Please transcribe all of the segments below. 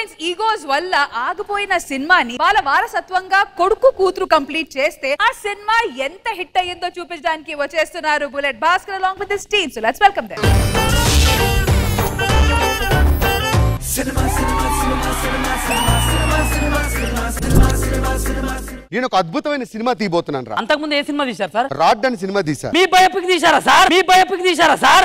Heroines egos వల్ల ఆగిపోయిన సినిమాని వాళ్ళ వారసత్వంగా కొడుకు కూతురు కంప్లీట్ చేస్తే ఆ సినిమా ఎంత హిట్ అయ్యిందో చూపించడానికి వచ్చేస్తున్నారు Bullet Bhaskar along with this team so let's welcome them నేను ఒక అద్భుతమైన సినిమా తీయబోతున్నాను రా అంతకుముందు ఏ సినిమా తీశారు సార్ రాడ్ అని సినిమా తీసా మీ బయోపిక్ తీశారా సార్ మీ బయోపిక్ తీశారా సార్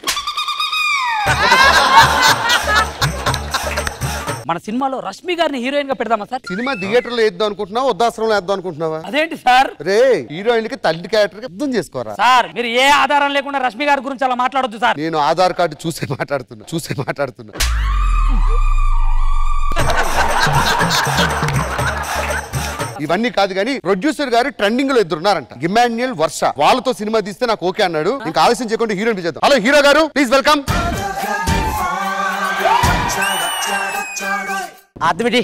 మన సినిమాలో రష్మి గారిని హీరోయిన్ గా పెడదామా సార్ సినిమా థియేటర్ లో వేద్దాం అనుకుంటున్నావా వృద్ధాశ్రమంలో వేద్దాం అనుకుంటున్నావా అదేంటి సార్ రే హీరోయిన్ కి తల్లి క్యారెక్టర్ కి అర్థం చేసుకోరా సార్ మీరు ఏ ఆధారం లేకుండా రష్మి గారి గురించి అలా మాట్లాడొద్దు సార్ నేను ఆధార్ కార్డు చూసే మాట్లాడుతున్నా చూసే మాట్లాడుతున్నా ఇవన్నీ కాదు కానీ ప్రొడ్యూసర్ గారు ట్రెండింగ్ లో ఇద్దరు ఉన్నారంట ఇమాన్యుయల్ వర్ష వాళ్ళతో సినిమా తీస్తే నాకు ఓకే అన్నాడు ఇంకా ఆలస్యం చేయకుండా హీరోయిన్ పిలిచేద్దాం హలో హీరో గారు ప్లీజ్ వెల్కమ్ ఆత్మిటి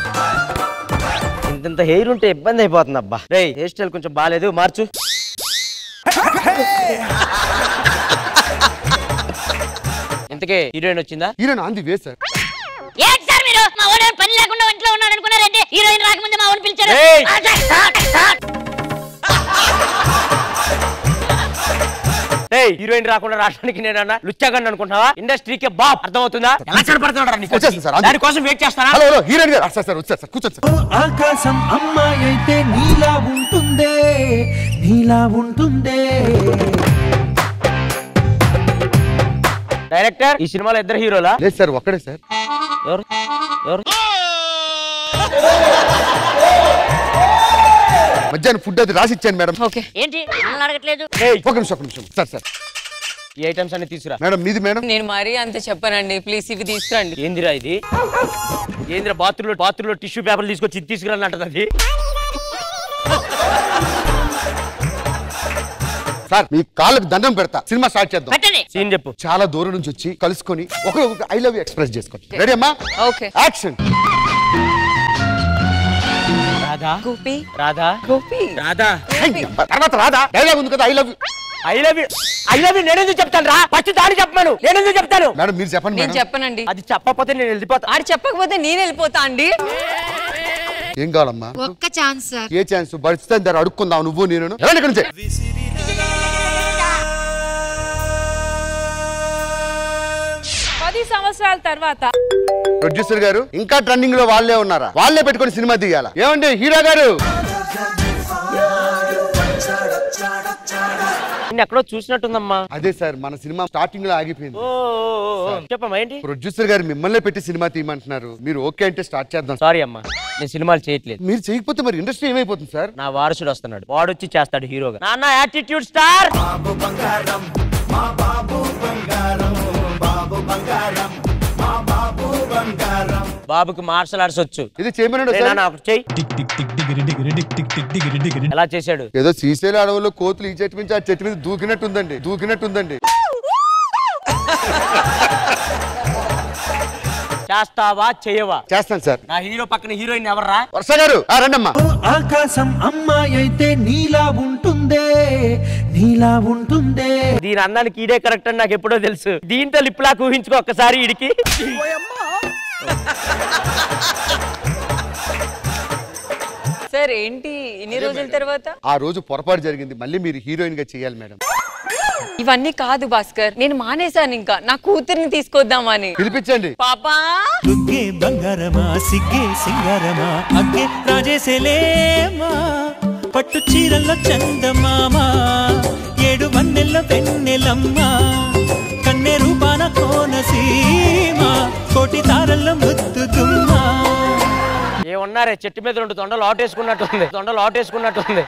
ఇంత హెయిర్ ఉంటే ఇబ్బంది అయిపోతుంది అబ్బా రే హెయిర్ స్టైల్ కొంచెం బాగాలేదు మార్చు ఇంతకే హీరోయిన్ వచ్చిందా హీరోయిన్ ఆంది వే సార్ ఏంటి సార్ మీరు మా ఓన్ పని లేకుండా ఇంట్లో ఉన్నాడు అనుకున్నారంటే హీరోయిన్ రాకముందే మా ఓన్ పిలిచారు ఏయ్! ఆ, సార్, సార్, సార్. ఏయ్ హీరోయిన్ రాకుండా రావడానికి నేనన్నా లుచ్చాగండి అనుకుంటున్నావా ఇండస్ట్రీకి బాబ్ అర్థమవుతుందా ఎలా కనపడుతున్నాడు నీకు వచ్చేసింది సార్, అంతే. దానికోసం వెయిట్ చేస్తానా హలో హలో హీరోయిన్ గారు సార్ సార్ వచ్చారు సార్ కూర్చోండి సార్ ఆకాశం అమ్మాయి అయితే నీలా ఉంటుందే నీలా ఉంటుందే డైరెక్టర్ ఈ సినిమాలో ఇద్దరు హీరోలా లేదు సార్ ఒక్కడే సార్ ఎవరు ఎవరు మధ్యాహ్నం ఫుడ్ అది రాసి ఇచ్చాను మేడం ఓకే ఏంటి నన్ను అడగట్లేదు ఏయ్, ఒక నిమిషం ఒక నిమిషం సార్ సార్ ఈ ఐటమ్స్ అన్ని తీసుకురా మేడం మీది మేడం నేను మరీ అంత చెప్పనండి ప్లీజ్ ఇవి తీసుకురండి ఏందిరా ఇది ఏందిరా బాత్రూంలో బాత్రూంలో టిష్యూ పేపర్లు తీసుకొచ్చి ఇది తీసుకురాని అంటది అది సార్ మీ కాళ్ళకి దండం పెడతా సినిమా స్టార్ట్ చేద్దాం పెట్టండి సీన్ చెప్పు చాలా దూరం నుంచి వచ్చి కలుసుకొని ఒకరు ఐ లవ్ యూ ఎక్స్ప్రెస్ చేసుకోండి రెడీ అమ్మా ఓకే యాక్షన్ రాధా గోపి రాధా గోపి రాధా తర్వాత రాదా డైలాగ్ ఉంది కదా I love you I love you I love you నేనెందుకు చెప్తాను రా ఫస్ట్ దాని చెప్పమను నేనెందుకు చెప్తాను మేడం మీరు చెప్పండి నేను మేడం చెప్పనండి అది చెప్పకపోతే నేను వెళ్ళిపోతా ఆడు చెప్పకపోతే నేను వెళ్ళిపోతా అండి ఏం కావాలమ్మా ఒక్క ఛాన్స్ సార్ ఏ ఛాన్స్ బడిస్తే దాన్ని అడుక్కుందాం నువ్వు నేను ఎలా ఇక్కడ నుంచి పది సంవత్సరాల తర్వాత ప్రొడ్యూసర్ గారు ఇంకా ట్రెండింగ్ లో వాళ్ళే ఉన్నారా వాళ్ళే పెట్టుకొని సినిమా తీయాలా ఏమండి హీరో గారు నేను ఎక్కడో చూసినట్టుందమ్మా అదే సార్ మన సినిమా స్టార్టింగ్ లో ఆగిపోయింది ఓ ఓ, ఓ, ఓ. చెప్పమ్మా ఏంటి ప్రొడ్యూసర్ గారు మిమ్మల్ని పెట్టి సినిమా తీయమంటున్నారు మీరు ఓకే అంటే స్టార్ట్ చేద్దాం సారీ అమ్మా నేను సినిమాలు చేయట్లేదు మీరు చేయకపోతే మరి ఇండస్ట్రీ ఏమైపోతుంది సార్ నా వారసుడు వస్తున్నాడు వాడు వచ్చి చేస్తాడు హీరోగా నాన్న యాటిట్యూడ్ స్టార్ బాబుకి మార్షల్ ఆర్ట్స్ వచ్చు ఇది చేయమన్నాడు రే సార్ నాన్న ఒకటి చెయ్యి ఎలా చేశాడు ఏదో శ్రీశైల అడవుల్లో కోతులు ఈ చెట్టు నుంచి ఆ చెట్టు మీద దూకినట్టుందండి దూకినట్టుందండి చేస్తావా చేయవా చేస్తాను సార్ నా హీరో పక్కన హీరోయిన్ ఎవర్రా వర్ష గారు ఆ, రండమ్మా ఆకాశం అమ్మాయి అయితే నీలా ఉంటుందే నీలా ఉంటుందే దీని అందానికి ఈడే కరెక్ట్ అని నాకు ఎప్పుడో తెలుసు దీంతో లిప్లా ఊహించుకో ఒక్కసారి ఈడికి సార్ ఏంటి ఇన్ని రోజుల తర్వాత ఆ రోజు పొరపాటు జరిగింది మళ్ళీ మీరు హీరోయిన్ గా చేయాలి మేడం ఇవన్నీ కాదు భాస్కర్ నేను మానేశాను ఇంకా నా కూతుర్ని తీసుకొద్దామని పిలిపించండి పాపా దుగ్గే బంగారమా సిగ్గే సింగారమా అగ్గే రాజేసేలేమా పట్టు చీరల్లో చందమామ ఏడు వన్నెల్లో వెన్నెలమ్మ కన్నె రూపాన కోనసీమ కోటి తారల్లో ముద్దుగుమ్మా ఏమన్నారే చెట్టు మీద రెండు తొండలు ఆటేసుకున్నట్టుంది తొండలు ఆటేసుకున్నట్టుంది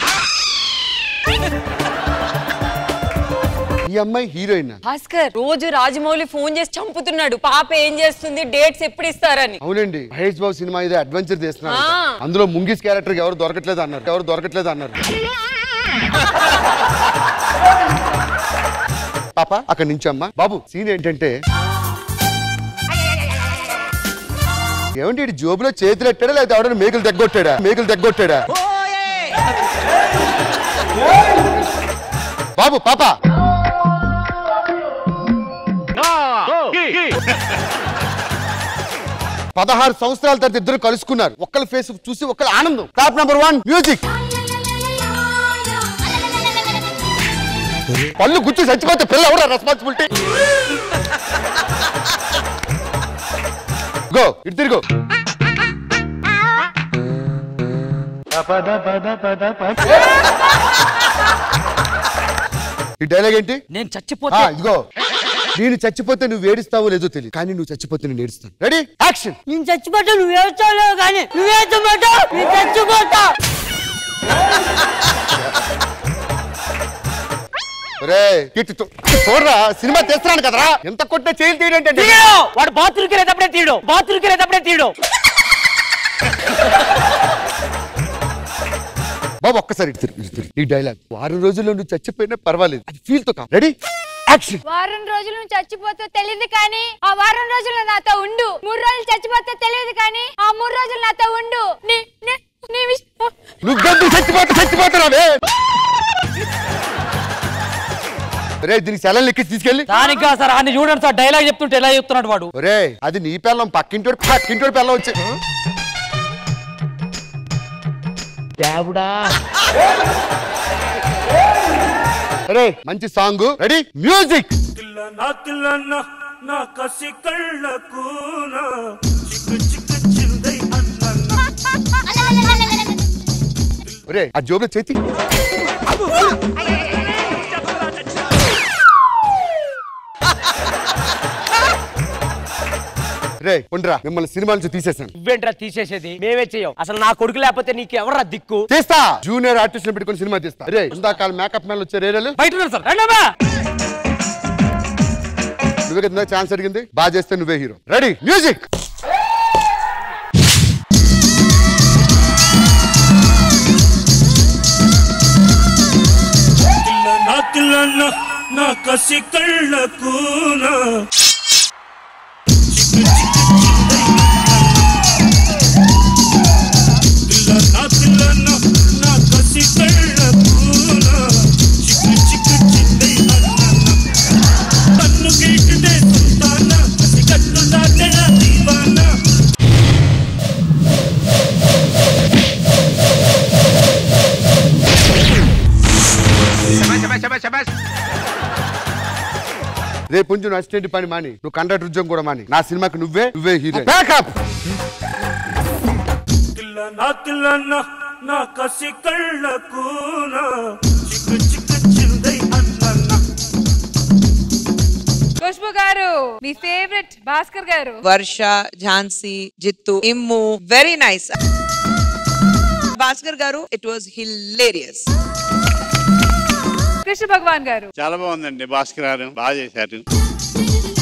ఈ అమ్మాయి హీరోయిన్ భాస్కర్ రోజు రాజమౌళి ఫోన్ చేసి చంపుతున్నాడు పాప ఏం చేస్తుంది డేట్స్ ఎప్పుడు ఇస్తారని అవునండి మహేష్ బాబు సినిమా ఇది అడ్వెంచర్ చేస్తున్నారు ఆ. అందులో ముంగిస్ క్యారెక్టర్ ఎవరు దొరకట్లేదు అన్నారు ఎవరు దొరకట్లేదు అన్నారు పాప అక్కడి నుంచి అమ్మా బాబు సీన్ ఏంటంటే ఏమండి ఇటు జోబులో చేతులు ఎట్టాడా లేదా ఎవడైనా మేకులు తగ్గొట్టాడా మేకులు తగ్గొట్టాడా బాబు పాప పదహారు సంవత్సరాల తర్వాత ఇద్దరు కలుసుకున్నారు ఒక్కళ్ళ ఫేస్ చూసి ఒక్కళ్ళ ఆనందం టాప్ నెంబర్ వన్ మ్యూజిక్ పళ్ళు గుచ్చి చచ్చిపోతే పిల్ల ఎవరా రెస్పాన్సిబిలిటీ గో ఇటు తిరుగు ఈ డైలాగ్ ఏంటి నేను ఆ, చచ్చిపోతే ఇదిగో నేను చచ్చిపోతే నువ్వు ఏడుస్తావో లేదో తెలియదు కానీ నువ్వు చచ్చిపోతే నేను ఏడుస్తాను రెడీ యాక్షన్ నేను చచ్చిపోతా నువ్వు ఏడ్చావు కానీ నువ్వేచ్చమాట నేను చచ్చిపోతా రే ఇటు చూ- చూడరా సినిమా తీస్తున్నాను కదరా ఎంత కొట్టిన చేయలు తీయడంటే తీయడు వాడు బాత్రూమ్కి వెళ్ళేటప్పుడే తీయడు బాత్రూమ్కి వెళ్ళేటప్పుడే తీయడు బాబు ఒక్కసారి ఇటు తిరుగు, ఇటు తిరుగు. ఈ డైలాగ్ వారం రోజుల్లో నువ్వు చచ్చిపోయినా పర్వాలేదు అది ఫీల్ తో కాదు రెడీ యాక్షన్ వారం రోజులు నువ్వు చచ్చిపోతే తెలియదు కానీ ఆ వారం రోజులు నాతో ఉండు మూడు రోజులు చచ్చిపోతే తెలియదు కానీ ఆ మూడు రోజులు నాతో ఉండు నీ నీ- నీ విష- నువ్వు గడ్డి చచ్చిపోతే చచ్చిపోతున్నావే రే దీనికి సెలవు లెక్కి తీసుకెళ్ళి దానికి కాదు సార్ అన్ని చూడండి సార్ డైలాగ్ చెప్తుంటే ఎలా చెప్తున్నాడు వాడు ఒరే అది నీ పిల్లం పక్కింటోడు పక్కింటోడు పిల్లం వచ్చి రే మంచి సాంగ్ రెడీ మ్యూజిక్ నా తిల్లన్న నా కసి కళ్ళకు నా చిక్కు చిక్కు చిందై అన్న ఒరే ఆ జోబులో చేతి రే ఉండరా మిమ్మల్ని సినిమా నుంచి తీసేసాను నువ్వేంట్రా తీసేసేది మేమే చెయ్యం అసలు నా కొడుకు లేకపోతే నీకు ఎవరా దిక్కు తీస్తా జూనియర్ ఆర్టిస్ట్ పెట్టుకుని సినిమా తీస్తా రే ఇందాక మేకప్ మ్యాన్ వచ్చే రేరేలు బయట ఉన్నారు సార్ రండమ్మా నువ్వే కదా ఛాన్స్ అడిగింది బాగా చేస్తే నువ్వే హీరో రెడీ మ్యూజిక్ తిల్ల నా తిల్లన్న నా కసి కళ్ళకు నా చిక్కు చిక్కు చిందై తిల్ల నా తిల్లన్న నా కసి కళ్ళకు నా చిక్కు చిక్కు చిందై అన్న కన్ను గీటుదే సుల్తాన కసి కట్టు దాటెన దీవానా రేపు నుంచి నువ్వు అసిస్టెంట్ పని మాని నువ్వు కండక్టర్ ఉద్యోగం కూడా మాని నా సినిమాకి నువ్వే నువ్వే హీరో బ్యాకప్ తిల్ల నా తిల్లన్న నా కసి కళ్ళకు నా చిక్కు చిక్కు చిందై అన్న ఖుష్బు గారు మీ ఫేవరెట్ భాస్కర్ గారు వర్ష ఝాన్సీ జిత్తు ఇమ్ము వెరీ నైస్ భాస్కర్ గారు it was hilarious Krishna Bhagavan గారు చాలా బాగుందండి భాస్కర్ గారు బాగా చేశారు